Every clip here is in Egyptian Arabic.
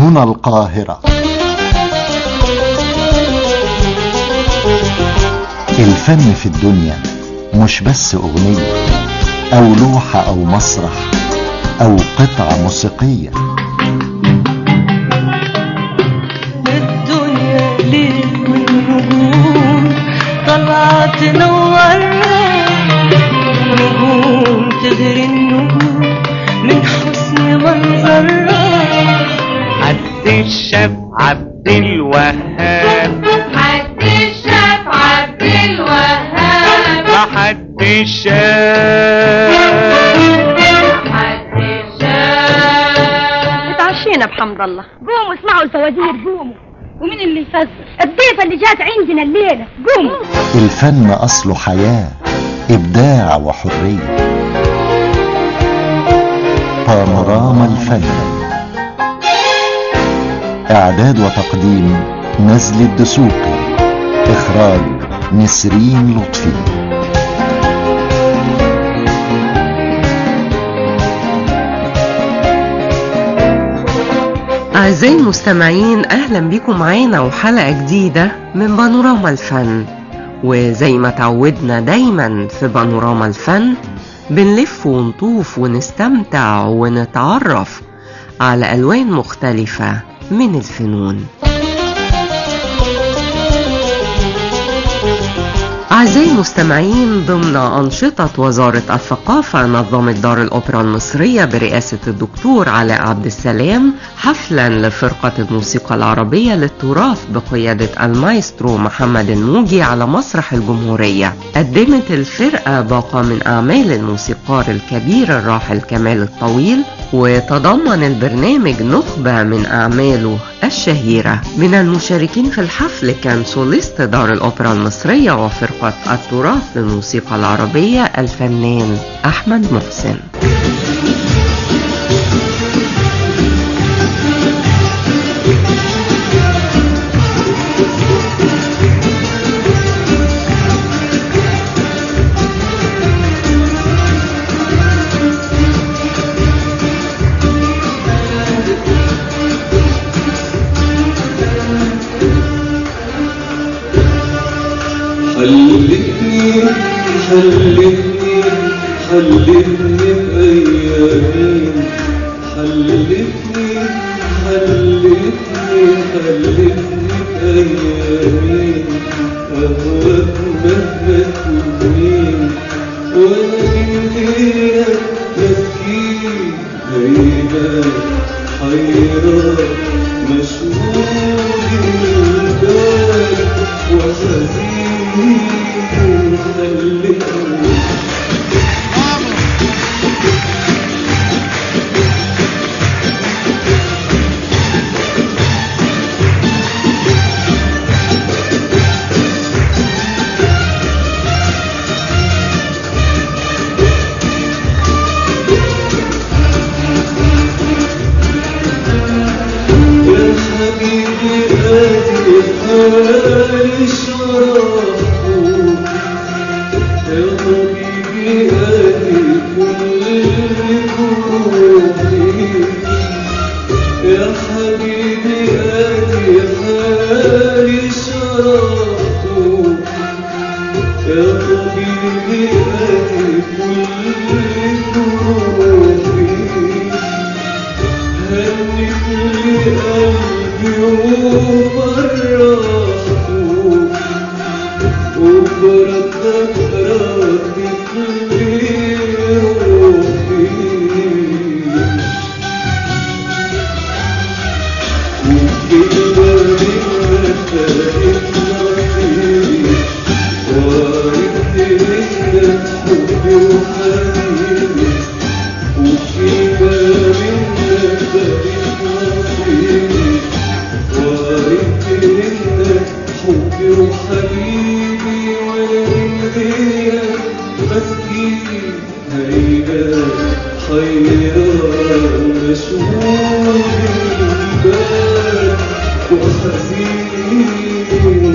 هنا القاهرة الفن في الدنيا مش بس أغنية أو لوحة أو مسرح أو قطعة موسيقية الدنيا ليل والنجوم طلعت تنورنا نجوم تغري النجوم من حسن منظرها عبد الشاب عبد الوهاب حد الشاف عبد الوهاب حد الشاب حد الشاف اتعشينا بحمد الله قوموا اسمعوا الفوازير قوموا ومين اللي يفزر الضيفة اللي جات عندنا الليلة قوموا الفن أصله حياة إبداع وحرية بانوراما الفن إعداد وتقديم نزل الدسوقي إخراج نسرين لطفي أعزائي المستمعين أهلا بكم معانا وحلقة جديدة من بانوراما الفن وزي ما تعودنا دايما في بانوراما الفن بنلف ونطوف ونستمتع ونتعرف على ألوان مختلفة من الفنون أعزائي المستمعين ضمن أنشطة وزارة الثقافة نظمت دار الأوبرا المصرية برئاسة الدكتور علاء عبد السلام حفلا لفرقة الموسيقى العربية للتراث بقيادة المايسترو محمد الموجي على مسرح الجمهورية قدمت الفرقة باقة من أعمال الموسيقار الكبير الراحل كمال الطويل وتضمن البرنامج نخبة من أعماله الشهيرة من المشاركين في الحفل كان سوليست دار الأوبرا المصرية وفرقة التراث للموسيقى العربية الفنان أحمد محسن حلتني حلتني حلتني بأيامي حلتني حلتني حلتني بأيامي أهواك مهما تكون وأنا غيرك مسكين غيبة حيران مشغول بالبال وحزين خلتني يا حبيبي آتي حالي شرفه يا حبيبي آتي كل كروبي يا حبيبي آتي حالي شرفه يا حبيبي آتي كل كروبي هنت لي قلبي وفرحته وبردك ردت لي روحي وكده منك بقيت نصيبي وعرفت منك حبي وحبيبي وفيما منك بقيت نصيبي وعرفت منك حبي وحبيبي وانا من غيرك مسكين هيبة حيران مشغول بالبال وحزين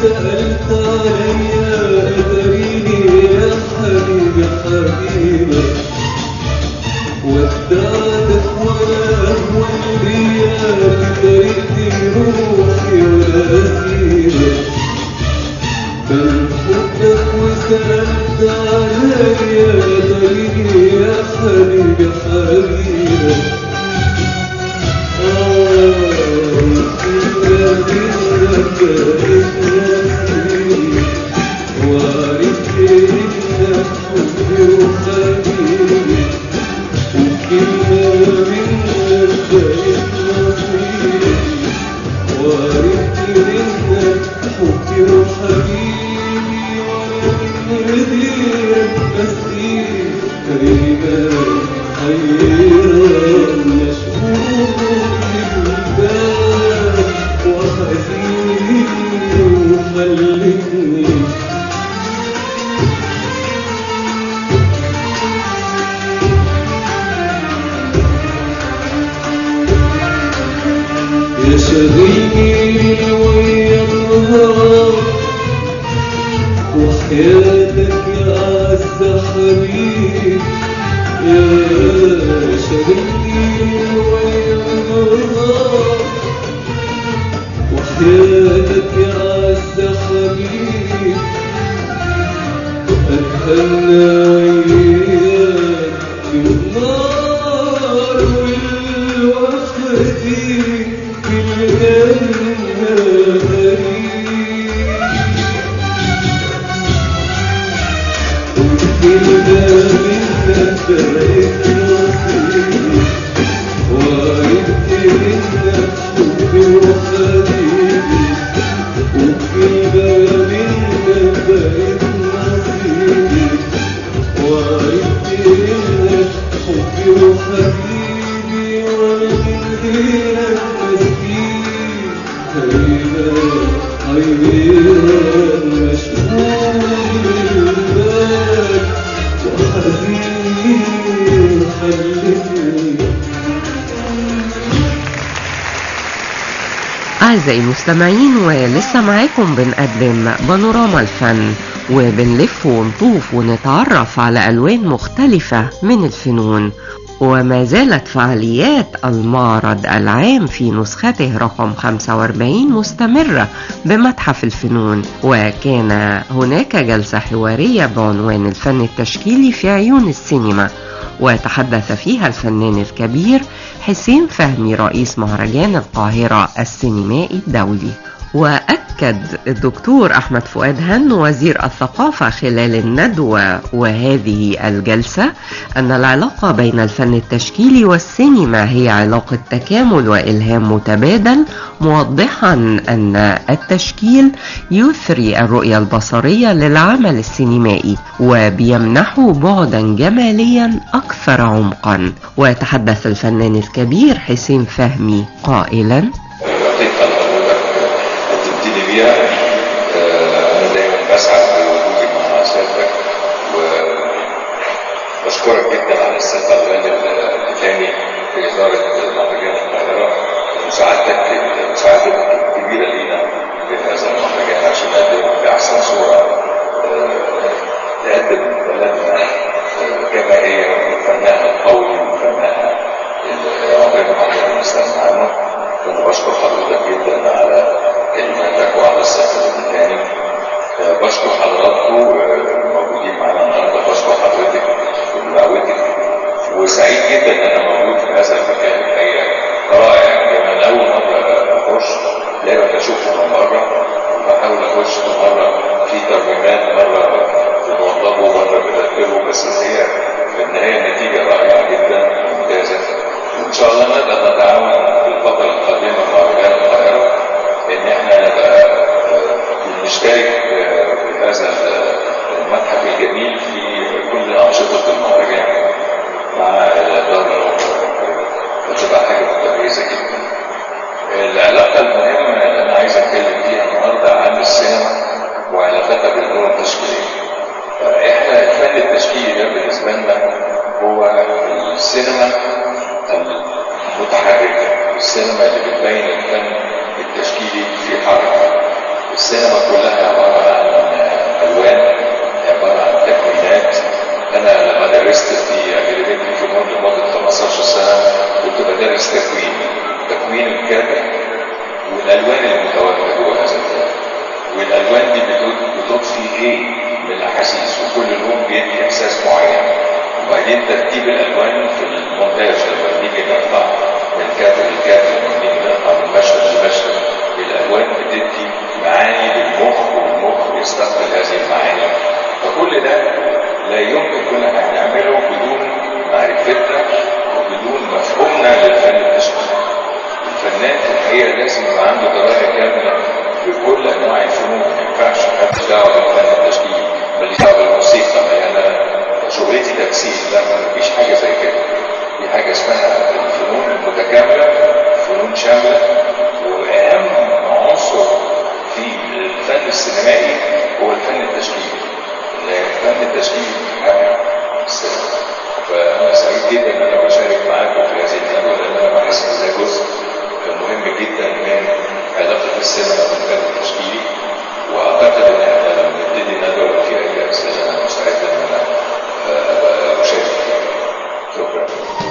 وسألت عليا أدريني يا حبيبي حبيبي ودعتك ولا أهون بيا بطريقتي روحي ولا أسيبك كان حبك وسألت عليا طريقي يا حبيبي حبيبي وعرفت انك حبي وحبيبي وكلمة منك بقت نصيبي وعرفت انك حبي وحبيبي وانا من غيرك بسيب حبيبي حيران مشغول بالبال وحزين وخلتني يا شغيلي ويا النهار وحياتك يا أعز حبيب يا شغيلي ويا النهار وحياتك يا أعز حبيب أتهنى وياك في النار والوحدي في الجنة غريب وكلنا منك بقيت نصيبي وعرفت منك حبي وحبيبي وكلنا منك بقيت نصيبي وعرفت منك حبي وحبيبي وانا من غيرك مسكين حيران حيران مشغول بالبال وحزين خلتني أعزائي المستمعين ولسه معاكم بنقدم بانوراما الفن وبنلف ونطوف ونتعرف على ألوان مختلفة من الفنون وما زالت فعاليات المعرض العام في نسخته رقم 45 مستمرة بمتحف الفنون وكان هناك جلسة حوارية بعنوان الفن التشكيلي في عيون السينما وتحدث فيها الفنان الكبير حسين فهمي رئيس مهرجان القاهرة السينمائي الدولي وأكد الدكتور أحمد فؤاد هن وزير الثقافة خلال الندوة وهذه الجلسة أن العلاقة بين الفن التشكيلي والسينما هي علاقة تكامل وإلهام متبادل موضحا أن التشكيل يثري الرؤية البصرية للعمل السينمائي وبيمنحه بعدا جماليا أكثر عمقا وتحدث الفنان الكبير حسين فهمي قائلا الحقيقة اللي حضرتك بتبتدي بيها آه، أنا دايما بسعد بوجودي مع سيادتك وبشكرك جدا على الاستقبال الثاني في إدارة مهرجان القاهرة ومساعدتك مساعدتك الكبيرة لينا في هذا المهرجان عشان نقدم بأحسن صورة آه، تقدم بلدنا آه، كما هي فنها القوي وفنها اللي عمرنا ما هنقدر نستغنى عنه كنت بشكر حضرتك جدا على كلماتك وعلى السفر الثاني بشكر حضراتكم آه، الموجودين معانا النهارده بشكر حضرتك ودعوتك وسعيد جدا ان انا موجود في هذا المكان الحقيقه رائع لان انا اول مره اخش دايما بشوفه من بره وبحاول اخش مره في ترجمات مره بنوضبه مره بنرتبه بس هي في النهايه النتيجه رائعه جدا ممتازه وان شاء الله نقدر نتعاون في الفتره القادمه مع رجال القاهره ان احنا نبقى آه، نشترك آه، في هذا المتحف الجميل في كل انشطه المهرجان مع دار الاوبرا وتبقى حاجه متميزه جدا. العلاقه المهمه اللي انا عايز اتكلم فيها النهارده عن السينما وعلاقتها بالفنون التشكيليه. احنا الفن التشكيلي ده بالنسبه لنا هو السينما المتحركه، السينما اللي بتبين الفن التشكيلي في حركه. السينما كلها عبارة عن ألوان عبارة عن تكوينات أنا لما درست في أكاديمية الفنون لمدة 15 سنة كنت بدرس تكوين تكوين الكامل والألوان المتواجدة جوه هذا الكامل والألوان دي بتض- بتضفي إيه من الأحاسيس وكل لون بيدي إحساس معين وبعدين ترتيب الألوان في المونتاج لما بنيجي نقطع من كادر لكادر لما بنيجي نقطع من مشهد لمشهد الألوان بتدي معاني للمخ والمخ يستقبل هذه المعاني فكل ده لا يمكن كنا هنعمله بدون معرفتنا وبدون مفهومنا للفن التشكيلي الفنان في الحقيقه لازم يبقى عنده درايه كامله بكل انواع الفنون ما ينفعش حد دعوه بالفن التشكيلي ماليش دعوه بالموسيقى ما انا شغلتي تمثيل لا ما فيش حاجه زي كده في حاجه اسمها الفنون المتكامله فنون شامله واهم عنصر في الفن السينمائي هو الفن التشكيلي الفن التشكيلي حاجه السينما فانا سعيد جدا ان انا بشارك معاكم في هذه الندوه لان انا بحس ان ده جزء مهم جدا من علاقه السينما بالفن التشكيلي واعتقد ان احنا لما نبتدي الندوه لو في اي اسئله انا مستعد ان انا آه، أبقى اشارك فيها شكرا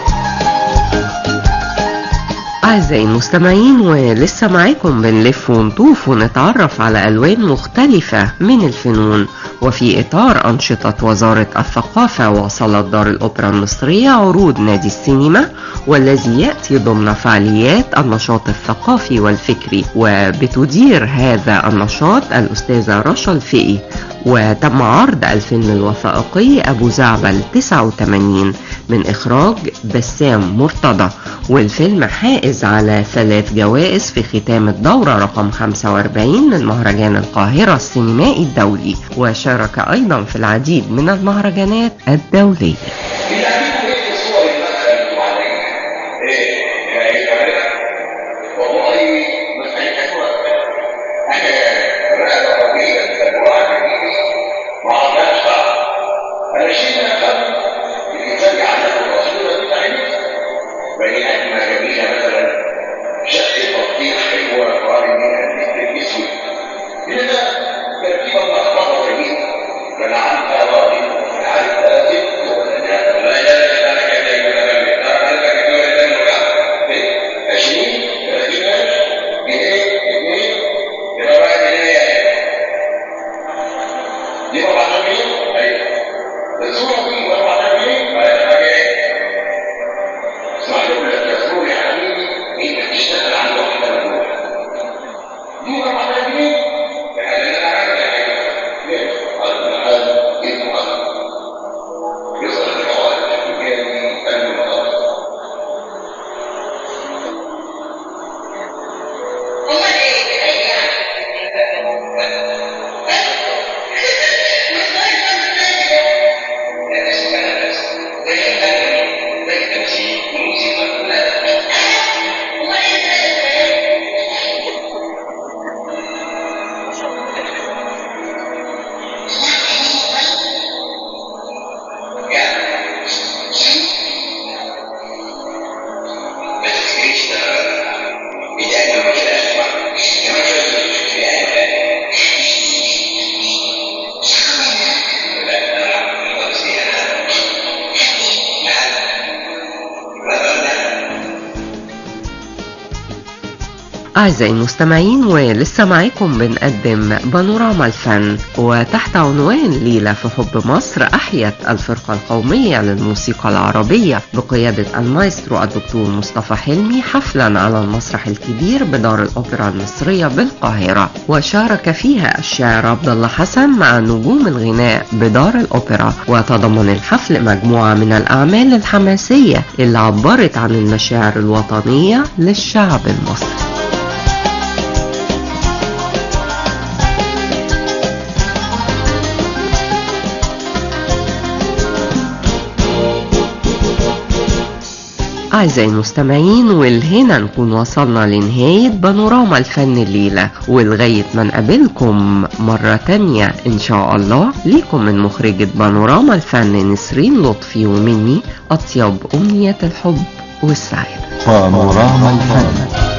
أعزائي المستمعين ولسه معاكم بنلف ونطوف ونتعرف على ألوان مختلفة من الفنون وفي إطار أنشطة وزارة الثقافة وصلت دار الأوبرا المصرية عروض نادي السينما والذي يأتي ضمن فعاليات النشاط الثقافي والفكري وبتدير هذا النشاط الأستاذة رشا الفقي وتم عرض الفيلم الوثائقي أبو زعبل 89 من إخراج بسام مرتضى والفيلم حائز على ثلاث جوائز في ختام الدورة رقم 45 من مهرجان القاهرة السينمائي الدولي وشارك أيضا في العديد من المهرجانات الدولية أعزائي المستمعين ولسه معاكم بنقدم بانوراما الفن وتحت عنوان ليلة في حب مصر أحيت الفرقة القومية للموسيقى العربية بقيادة المايسترو الدكتور مصطفى حلمي حفلا على المسرح الكبير بدار الأوبرا المصرية بالقاهرة وشارك فيها الشاعر عبد الله حسن مع نجوم الغناء بدار الأوبرا وتضمن الحفل مجموعة من الأعمال الحماسية اللي عبرت عن المشاعر الوطنية للشعب المصري أعزائي المستمعين والهنا نكون وصلنا لنهاية بانوراما الفن الليلة ولغاية ما نقابلكم مرة تانية إن شاء الله ليكم من مخرجة بانوراما الفن نسرين لطفي ومني أطيب أمنية الحب والسعادة بانوراما الفن